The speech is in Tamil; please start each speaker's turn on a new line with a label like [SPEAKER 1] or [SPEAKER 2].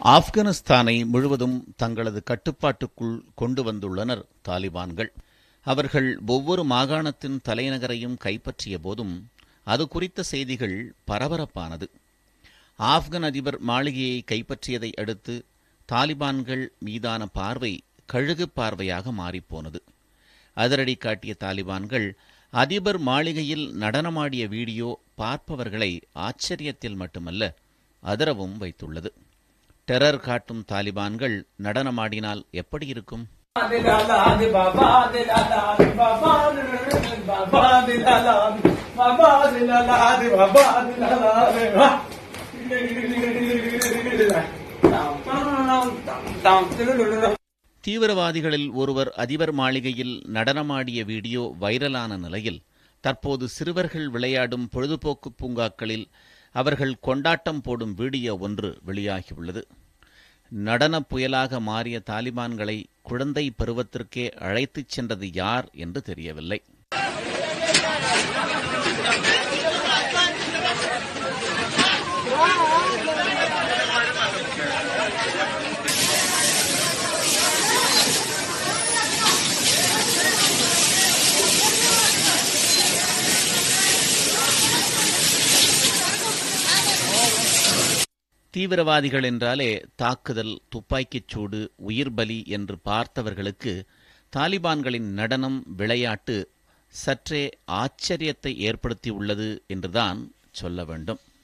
[SPEAKER 1] ஆப்கானிஸ்தானை முழுவதும் தங்களது கட்டுப்பாட்டுக்குள் கொண்டு வந்துள்ளனர் தாலிபான்கள் அவர்கள் ஒவ்வொரு மாகாணத்தின் தலைநகரையும் கைப்பற்றிய போதும் அது குறித்த செய்திகள் பரபரப்பானது ஆப்கன் அதிபர் மாளிகையை கைப்பற்றியதை அடுத்து தாலிபான்கள் மீதான பார்வை கழுகு பார்வையாக மாறிப்போனது அதிரடி காட்டிய தாலிபான்கள் அதிபர் மாளிகையில் நடனமாடிய வீடியோ பார்ப்பவர்களை ஆச்சரியத்தில் மட்டுமல்ல அதரவும் வைத்துள்ளது டெரர் காட்டும் தாலிபான்கள் நடனமாடினால் எப்படி இருக்கும் தீவிரவாதிகளில் ஒருவர் அதிபர் மாளிகையில் நடனமாடிய வீடியோ வைரலான நிலையில் தற்போது சிறுவர்கள் விளையாடும் பொழுதுபோக்கு பூங்காக்களில் அவர்கள் கொண்டாட்டம் போடும் வீடியோ ஒன்று வெளியாகியுள்ளது நடனப் புயலாக மாறிய தாலிபான்களை குழந்தை பருவத்திற்கே அழைத்துச் சென்றது யார் என்று தெரியவில்லை தீவிரவாதிகள் என்றாலே தாக்குதல் துப்பாக்கிச் சூடு உயிர் பலி என்று பார்த்தவர்களுக்கு தாலிபான்களின் நடனம் விளையாட்டு சற்றே ஆச்சரியத்தை ஏற்படுத்தியுள்ளது என்றுதான் சொல்ல வேண்டும்